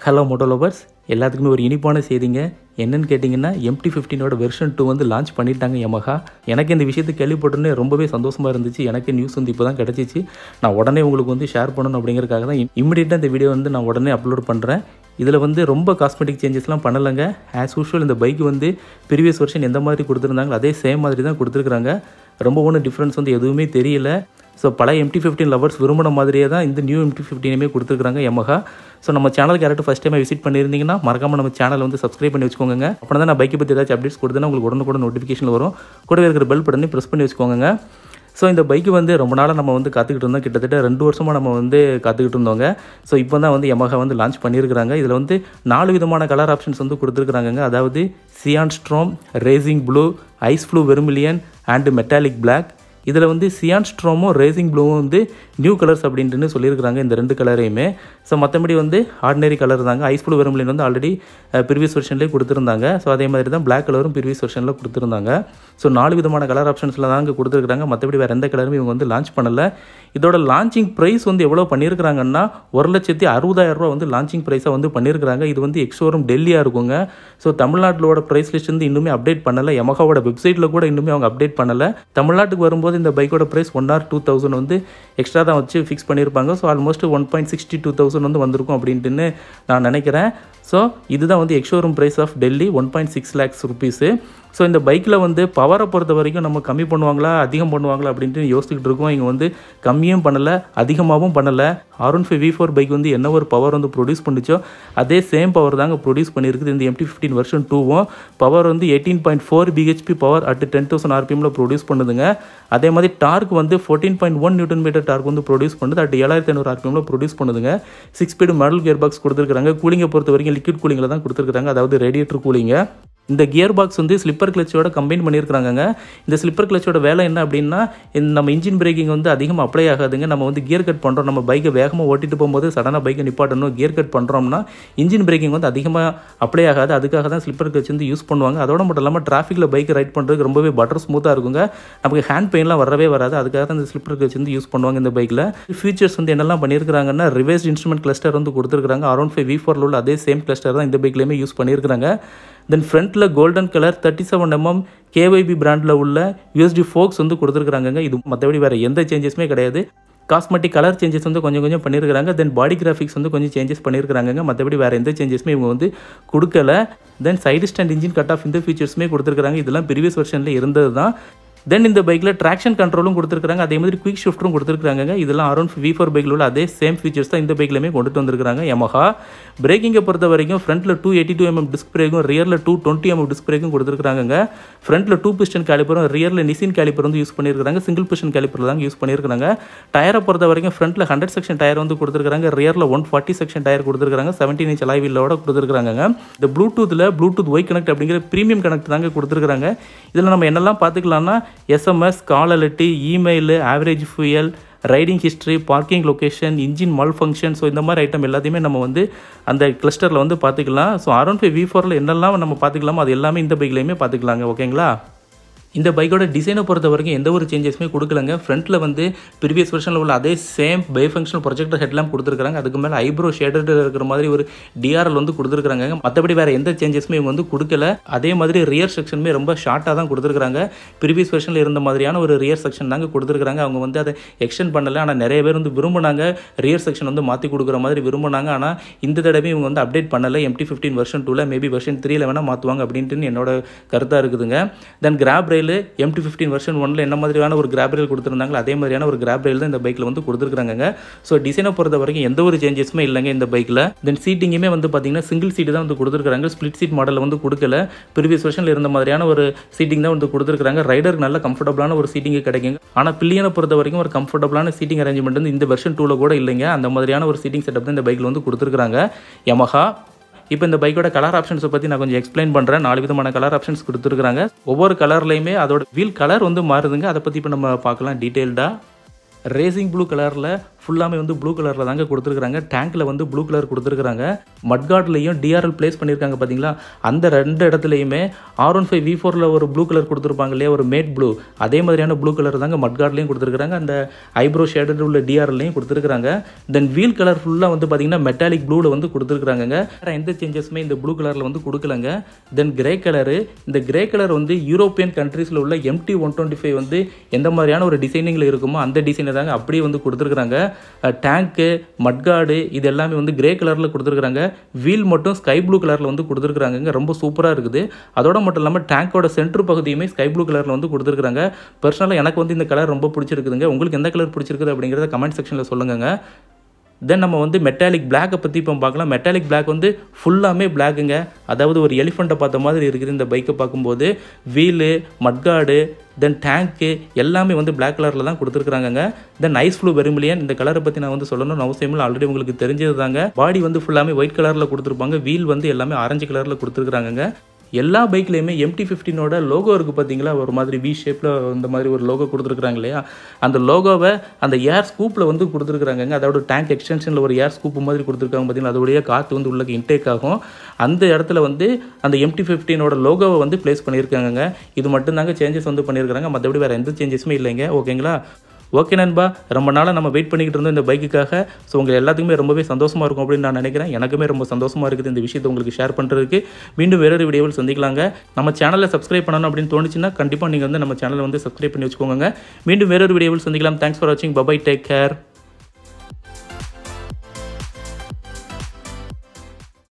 hello Moto lovers எல்லாத்துக்குமே ஒரு இனிப்பான செய்திங்க என்னன்னு கேட்டிங்கன்னா எம்டி ஃபிஃப்டீனோட வெர்ஷன் டூ வந்து லான்ச் பண்ணிட்டாங்க Yamaha எனக்கு இந்த விஷயத்தை கேள்விப்பட்டோன்னே ரொம்பவே சந்தோஷமாக இருந்துச்சு எனக்கு நியூஸ் வந்து இப்போ தான் கிடச்சிச்சு நான் உடனே உங்களுக்கு வந்து ஷேர் பண்ணணும் அப்படிங்கிறதுக்காக தான் இம்மிடியட்டாக இந்த வீடியோ வந்து நான் உடனே அப்லோட் பண்ணுறேன் இதில் வந்து ரொம்ப காஸ்மெட்டிக் சேஞ்சஸ்லாம் பண்ணலைங்க ஆஸ் யூஷுவல் இந்த பைக் வந்து ப்ரீவியஸ் வருஷன் எந்த மாதிரி கொடுத்துருந்தாங்களோ அதே சேம் மாதிரி தான் கொடுத்துருக்குறாங்க ரொம்ப ஒன்றும் டிஃப்ரென்ஸ் வந்து எதுவுமே தெரியல ஸோ பழைய எம்டி ஃபிஃப்டின் லவர்ஸ் விரும்பின மாதிரியே தான் இந்த நியூ எம்டி ஃபிஃப்டினுமே கொடுத்துருக்காங்க Yamaha ஸோ நம்ம சேனலுக்கு யாராவது ஃபஸ்ட் டைம் விசிட் பண்ணியிருந்தீங்கன்னா மறக்காமல் நம்ம சேனலை வந்து சப்ஸ்கிரைப் பண்ணி வச்சுக்கோங்க அப்படின்னா தான் நான் பைக்கை பற்றி ஏதாச்சும் அப்டேட்ஸ் கொடுத்தேன்னா உங்களுக்கு உடனுக்குடன் நோட்டிஃபிகேஷன் வரும் கூடவே இருக்கிற பெல் பட்டனே ப்ரெஸ் பண்ணி வச்சுக்கோங்க ஸோ இந்த பைக்கு வந்து ரொம்ப நாளாக நம்ம வந்து காத்துக்கிட்டு இருந்தோம் கிட்டத்தட்ட ரெண்டு வருஷமாக நம்ம வந்து காத்துக்கிட்டு இருந்தோங்க ஸோ இப்போ தான் வந்து Yamaha வந்து லான்ச் பண்ணியிருக்கிறாங்க இதில் வந்து நாலு விதமான கலர் ஆப்ஷன்ஸ் வந்து கொடுத்துருக்குறாங்க அதாவது cyan storm racing blue ice blue vermilion and metallic black இதில் வந்து சியான் ஸ்ட்ரோமும் ரேசிங் ப்ளூவும் வந்து நியூ கலர்ஸ் அப்படின்ட்டுன்னு சொல்லியிருக்கிறாங்க இந்த ரெண்டு கலரையுமே ஸோ மற்றபடி வந்து ஆர்டினரி கலர் தாங்க ஐஸ் ப்ளூ வெறும்லின் வந்து ஆல்ரெடி ப்ரீவியஸ் வெர்ஷன்லேயே கொடுத்துருந்தாங்க ஸோ அதே மாதிரி தான் பிளாக் கலரும் ப்ரீவியஸ் வெர்ஷனில் கொடுத்துருந்தாங்க ஸோ நாலு விதமான கலர் ஆப்ஷன்ஸில் தாங்க கொடுத்துருக்காங்க மற்றபடி வேறு எந்த கலருமே இவங்க வந்து லான்ச் பண்ணலை இதோட லான்ச்சிங் ப்ரைஸ் வந்து எவ்வளோ பண்ணியிருக்கிறாங்கன்னா ஒரு லட்சத்தி அறுபதாயிரம் ரூபா வந்து லான்ச்சிங் ப்ரைஸாக வந்து பண்ணியிருக்கிறாங்க இது வந்து எக்ஸோரும் டெல்லியாக இருக்குங்க ஸோ தமிழ்நாட்டிலோட ப்ரைஸ் லிஸ்ட் வந்து இன்னுமே அப்டேட் பண்ணலை Yamahaவோட வெப்சைட்டில் கூட இன்னுமே அவங்க அப்டேட் பண்ணலை தமிழ்நாட்டுக்கு வரும்போது இந்த பைக்கோட price one or two thousand வந்து எக்ஸ்ட்ரா தான் வச்சு ஃபிக்ஸ் பண்ணியிருப்பாங்க so almost one point sixty two thousand வந்து வந்திருக்கும் அப்படின்ட்டுன்னு நான் நினைக்கிறேன் ஸோ இதுதான் வந்து ex showroom price of Delhi one point six lakhs rupees so இந்த பைக்கில் வந்து பவரை பொறுத்த வரைக்கும் நம்ம கம்மி பண்ணுவாங்களா அதிகம் பண்ணுவாங்களா அப்படின்ட்டு யோசிச்சுக்கிட்டு இருக்கோம் இங்கே வந்து கம்மியும் பண்ணலை அதிகமாகவும் பண்ணலை R one five V four bike வந்து என்ன ஒரு பவர் வந்து ப்ரொடியூஸ் பண்ணிச்சோ அதே சேம் பவர் தாங்க ப்ரொடியூஸ் பண்ணியிருக்குது இந்த எம்டி ஃபிஃப்டின் வருஷன் டூவும் பவர் வந்து eighteen point four BHP power at ten thousand ஆர்பிஎம்ல ப்ரொடியூஸ் பண்ணுதுங்க அதே மாதிரி டார்க் வந்து fourteen point one newton metre torque வந்து ப்ரொடியூஸ் பண்ணுது அட் ஏழாயிரத்தி ஐநூறு ஆர்பிஎம்ல ப்ரொடியூஸ் பண்ணுதுங்க six speed model gear box கொடுத்துருக்காங்க கூலிங்கை பொறுத்த வரைக்கும் லிக்விட் கூலிங்கில் தான் கொடுத்துருக்காங்க அதாவது ரேடியேட்டர் கூலிங்க இந்த கியர் பாக்ஸ் வந்து ஸ்லிப்பர் கிளச்சோட கம்பைன் பண்ணியிருக்காங்க இந்த ஸ்லிப்பர் கிளச்சோட வேலை என்ன அப்படின்னா இந்த நம்ம இன்ஜின் பிரேக்கிங் வந்து அதிகமாக அப்ளை ஆகாதுங்க நம்ம வந்து கியர் கட் பண்ணுறோம் நம்ம பைக்கை வேகமாக ஓட்டிட்டு போகும்போது சடனாக பைக்கை நிப்பாட்டணும் கியர் கட் பண்ணுறோம்னா இன்ஜின் பிரேக்கிங் வந்து அதிகமாக அப்ளை ஆகாது அதுக்காக தான் ஸ்லிப்பர் கிளச் வந்து யூஸ் பண்ணுவாங்க அதோட மட்டும் இல்லாமல் டிராஃபிக்கில் பைக் ரைட் பண்ணுறதுக்கு ரொம்பவே பட்டர் ஸ்மூத்தாக இருக்குங்க நமக்கு ஹேண்ட் பெயின்லாம் வரவே வராது அதுக்காக தான் இந்த ஸ்லிப்பர் கிளச் வந்து யூஸ் பண்ணுவாங்க இந்த பைக்கில் ஃபீச்சர்ஸ் வந்து என்னெல்லாம் பண்ணியிருக்காங்கன்னா ரிவர்ஸ் இன்ஸ்ட்ருமெண்ட் கிளஸ்டர் வந்து கொடுத்துருக்காங்க அரௌண்ட் ஃபைவ் வி ஃபோரில் உள்ள அதே சேம் கிளஸ்டர் தான் இந்த பைக்லேயுமே யூஸ் பண்ணியிருக்காங்க தென் ஃப்ரண்ட்டில் golden colour thirty seven MM KYB பிராண்டில் உள்ள யூஎஸ்டி ஃபோக்ஸ் வந்து கொடுத்துருக்காங்க இது மற்றபடி வேறு எந்த சேஞ்சஸுமே கிடையாது காஸ்மெட்டிக் கலர் சேஞ்சஸ் வந்து கொஞ்சம் கொஞ்சம் பண்ணியிருக்காங்க தென் பாடி கிராஃபிக்ஸ் வந்து கொஞ்சம் சேஞ்சஸ் பண்ணியிருக்காங்க மற்றபடி வேறு எந்த சேஞ்சஸுமே இவங்க வந்து கொடுக்கல then side stand engine cut off இந்த ஃபீச்சர்ஸுமே கொடுத்துருக்காங்க இதெல்லாம் ப்ரீவியஸ் வெர்ஷனில் இருந்தது தான் தென் இந்த பைக்கில் ட்ராக்ஷன் கண்ட்ரோலும் கொடுத்துருக்காங்க அதே மாதிரி குயிக் ஷிஃப்ட்டும் கொடுத்துருக்காங்க இதெல்லாம் அரௌண்ட் வி ஃபோர் பைக்கில் உள்ள அதே சேம் ஃபீச்சர்ஸ் தான் இந்த பைக்லையுமே கொண்டுட்டு வந்திருக்காங்க Yamaha பிரேக்கிங்கை பொறுத்த வரைக்கும் ஃப்ரண்ட்டில் two eighty two MM disc பிரேக்கும் ரியரில் டூ டுவெண்ட்டி எம்எம் டிஸ்க் பிரேக்கும் கொடுத்துருக்காங்க ஃப்ரண்ட்டில் டூ பிஸ்டன் கேலிப்பரும் ரியரில் நிசின் கேலிப்பர் வந்து யூஸ் பண்ணியிருக்காங்க சிங்கிள் பிஸ்டன் கேலிப்பர் தான் யூஸ் பண்ணியிருக்காங்க டயரை பொறுத்த வரைக்கும் ஃப்ரண்ட்டில் ஹண்ட்ரட் செக்ஷன் டயர் வந்து கொடுத்துருக்காங்க ரியரில் ஒன் ஃபார்ட்டி செக்ஷன் டயர் கொடுத்துருக்காங்க செவன்டீன் இன்ச் அலாய்வில்லோட கொடுத்துருக்காங்க இந்த ப்ளூடூத்தில் ப்ளூடூத் ஒய் கனெக்ட் அப்படிங்கிற ப்ரீமியம் கனெக்ட் தாங்க கொடுத்துருக்காங்க இதில் நம்ம என்னெல்லாம் பார்த்துக்கலாம்னா SMS call alert email average fuel riding history parking location engine malfunction so இந்த மாதிரி ஐட்டம் எல்லாத்தையுமே நம்ம வந்து அந்த கிளஸ்டரில் வந்து பார்த்துக்கலாம் ஸோ அரௌண்ட் ஃபைவ் வி ஃபோரில் என்னெல்லாம் நம்ம பார்த்துக்கலாமோ அது எல்லாமே இந்த பைக்லையுமே பார்த்துக்கலாங்க ஓகேங்களா இந்த பைக்கோட டிசைனை பொறுத்த வரைக்கும் எந்த ஒரு சேஞ்சஸுமே கொடுக்கலங்க ஃப்ரண்ட்டில் வந்து ப்ரீவியஸ் வெர்ஷனில் உள்ள அதே same bi functional projector headlamp கொடுத்துருக்காங்க அதுக்கு மேலே ஐப்ரோ ஷேடட் இருக்கிற மாதிரி ஒரு டிஆர்எல் வந்து கொடுத்துருக்காங்க மற்றபடி வேறு எந்த சேஞ்சஸுமே இவங்க வந்து கொடுக்கல அதே மாதிரி ரியர் செக்ஷனுமே ரொம்ப ஷார்ட்டாக தான் கொடுத்துருக்காங்க ப்ரீவியஸ் வெர்ஷனில் இருந்த மாதிரியான ஒரு ரியர் செக்ஷன் தாங்க கொடுத்துருக்காங்க அவங்க வந்து அதை எக்ஸ்டெண்ட் பண்ணலை ஆனால் நிறைய பேர் வந்து விரும்பினாங்க ரியர் செக்ஷன் வந்து மாற்றி கொடுக்குற மாதிரி விரும்பினாங்க ஆனால் இந்த தடவை இவங்க வந்து அப்டேட் பண்ணலை எம்டி ஃபிஃப்டின் வெர்ஷன் டூவில் மேபி வெர்ஷன் த்ரீல வேணால் மாற்றுவாங்க அப்படின்ட்டு என்னோட கருத்தாக இருக்குதுங்க then grab rail MT fifteen version ஒனில் என்ன மாதிரியான ஒரு கிராப் ரயில் கொடுத்துருந்தாங்களோ அதே மாதிரியான ஒரு கிராப் ரயில் தான் இந்த பைக்கில் வந்து கொடுத்துருக்காங்க ஸோ டிசைனை பொறுத்த வரைக்கும் எந்த ஒரு சேஞ்சஸுமே இல்லைங்க இந்த பைக்கில் தென் சீட்டிங்குமே வந்து பார்த்தீங்கன்னா சிங்கிள் சீட்டு தான் வந்து கொடுத்துருக்காங்க ஸ்பிளிட் சீட் மாடலில் வந்து கொடுக்கல ப்ரீவியஸ் வெர்ஷனில் இருந்த மாதிரியான ஒரு சீட்டிங் தான் வந்து கொடுத்துருக்காங்க ரைடருக்கு நல்ல கம்ஃபர்டபுளான ஒரு சீட்டிங் கிடைக்குங்க ஆனால் பில்லியனை பொறுத்த வரைக்கும் ஒரு கம்ஃபர்டபுளான சீட்டிங் அரேஞ்ச்மெண்ட் வந்து இந்த வெர்ஷன் டூவில் கூட இல்லைங்க அந்த மாதிரியான ஒரு சீட்டிங் செட்டப் தான் இந்த பைக்கில் வந்து கொடுத்துருக்காங்க Yamaha இப்போ இந்த பைக்கோட கலர் ஆப்ஷன்ஸை பற்றி நான் கொஞ்சம் எக்ஸ்பிளைன் பண்ணுறேன் நாலு விதமான கலர் ஆப்ஷன்ஸ் கொடுத்துருக்காங்க ஒவ்வொரு கலர்லையுமே அதோட வீல் கலர் வந்து மாறுதுங்க அதை பற்றி இப்போ நம்ம பார்க்கலாம் டீட்டெயில்டாக ரேசிங் ப்ளூ கலரில் ஃபுல்லாமே வந்து ப்ளூ கலரில் தாங்க கொடுத்துருக்காங்க டேங்க்கில் வந்து ப்ளூ கலர் கொடுத்துருக்காங்க மட்கார்ட்லேயும் டிஆர்எல் ப்ளேஸ் பண்ணியிருக்காங்க பார்த்தீங்களா அந்த ரெண்டு இடத்துலையுமே ஆர் ஒன் ஃபைவ் வி ஃபோரில் ஒரு ப்ளூ கலர் கொடுத்துருப்பாங்க இல்லையா ஒரு மேட் ப்ளூ அதே மாதிரியான ப்ளூ கலர் தாங்க மட்கார்ட்லேயும் கொடுத்துருக்காங்க அந்த ஐப்ரோ ஷேடட் உள்ள டிஆர்எல்லையும் கொடுத்துருக்காங்க தென் வீல் கலர் ஃபுல்லாக வந்து பார்த்தீங்கன்னா மெட்டாலிக் ப்ளூவில் வந்து கொடுத்துருக்காங்க வேறு எந்த சேஞ்சஸுமே இந்த ப்ளூ கலரில் வந்து கொடுக்கலங்க தென் கிரே கலரு இந்த கிரே கலர் வந்து யூரோப்பியன் கண்ட்ரீஸில் உள்ள எம்டி ஒன் டுவெண்ட்டி ஃபைவ் வந்து எந்த மாதிரியான ஒரு டிசைனிங்கில் இருக்குமோ அந்த டிசைனை தாங்க அப்படியே வந்து கொடுத்துருக்குறாங்க டேங்க்கு மட்கார்டு இது எல்லாமே வந்து கிரே கலரில் கொடுத்துருக்குறாங்க வீல் மட்டும் ஸ்கை ப்ளூ கலரில் வந்து கொடுத்துருக்குறாங்க ரொம்ப சூப்பராக இருக்குது அதோட மட்டும் இல்லாமல் டேங்கோட சென்டர் பகுதியுமே ஸ்கை ப்ளூ கலரில் வந்து கொடுத்துருக்குறாங்க பர்சனலாக எனக்கு வந்து இந்த கலர் ரொம்ப பிடிச்சிருக்குதுங்க உங்களுக்கு எந்த கலர் பிடிச்சிருக்குது அப்படிங்கிறத கமெண்ட் செக்ஷனில் சொல்லுங்கள் தென் நம்ம வந்து மெட்டாலிக் பிளாக்கை பற்றி இப்போ பார்க்கலாம் மெட்டாலிக் பிளாக் வந்து ஃபுல்லாமே பிளாக்குங்க அதாவது ஒரு எலிஃபண்ட்டை பார்த்த மாதிரி இருக்குது இந்த பைக்கை பார்க்கும்போது வீலு மட்கார்டு தென் டேங்க்கு எல்லாமே வந்து பிளாக் கலரில் தான் கொடுத்துருக்காங்க தென் ஐஸ் ஃப்ளூ வெறுமிலியன் இந்த கலரை பற்றி நான் வந்து சொல்லணும்னு அவசியம் இல்லை ஆல்ரெடி உங்களுக்கு தெரிஞ்சது தாங்க பாடி வந்து ஃபுல்லாமே ஒயிட் கலரில் கொடுத்துருப்பாங்க வீல் வந்து எல்லாமே ஆரஞ்சு கலரில் கொடுத்துருக்காங்க எல்லா பைக்லேயுமே எம்டி ஃபிஃப்டினோட லோகோ இருக்குது பார்த்தீங்களா ஒரு மாதிரி வி ஷேப்பில் இந்த மாதிரி ஒரு லோகோ கொடுத்துருக்குறாங்க இல்லையா அந்த லோகோவை அந்த ஏர் ஸ்கூப்பில் வந்து கொடுத்துருக்குறாங்க அதோட டேங்க் எக்ஸ்டென்ஷனில் ஒரு ஏர் ஸ்கூப் மாதிரி கொடுத்துருக்காங்க பார்த்தீங்கன்னா அதோடைய காற்று வந்து உள்ள இன்டேக் ஆகும் அந்த இடத்துல வந்து அந்த எம்டி ஃபிஃப்டினோட லோகோவை வந்து ப்ளேஸ் பண்ணியிருக்காங்க இது மட்டும்தாங்க சேஞ்சஸ் வந்து பண்ணியிருக்காங்க மற்றபடி வேறு எந்த சேஞ்சஸுமே இல்லைங்க ஓகேங்களா ஓகே நண்பா ரொம்ப நாளாக நம்ம வெயிட் பண்ணிக்கிட்டு இருந்தோம் இந்த பைக்குக்காக ஸோ உங்கள் எல்லாத்துக்குமே ரொம்பவே சந்தோஷமாக இருக்கும் அப்படின்னு நான் நினைக்கிறேன் எனக்குமே ரொம்ப சந்தோஷமாக இருக்குது இந்த விஷயத்தை உங்களுக்கு ஷேர் பண்ணுறதுக்கு மீண்டும் வேறொரு வீடியோவில் சந்திக்கலாங்க நம்ம சேனலை சப்ஸ்கிரைப் பண்ணணும் அப்படின்னு தோணுச்சுன்னா கண்டிப்பாக நீங்கள் வந்து நம்ம சேனலை வந்து சப்ஸ்கிரைப் பண்ணி வச்சுக்கோங்க மீண்டும் வேறொரு வீடியோவில் சந்திக்கலாம் தேங்க்ஸ் ஃபார் வாட்சிங் பபாய் டேக் கேர்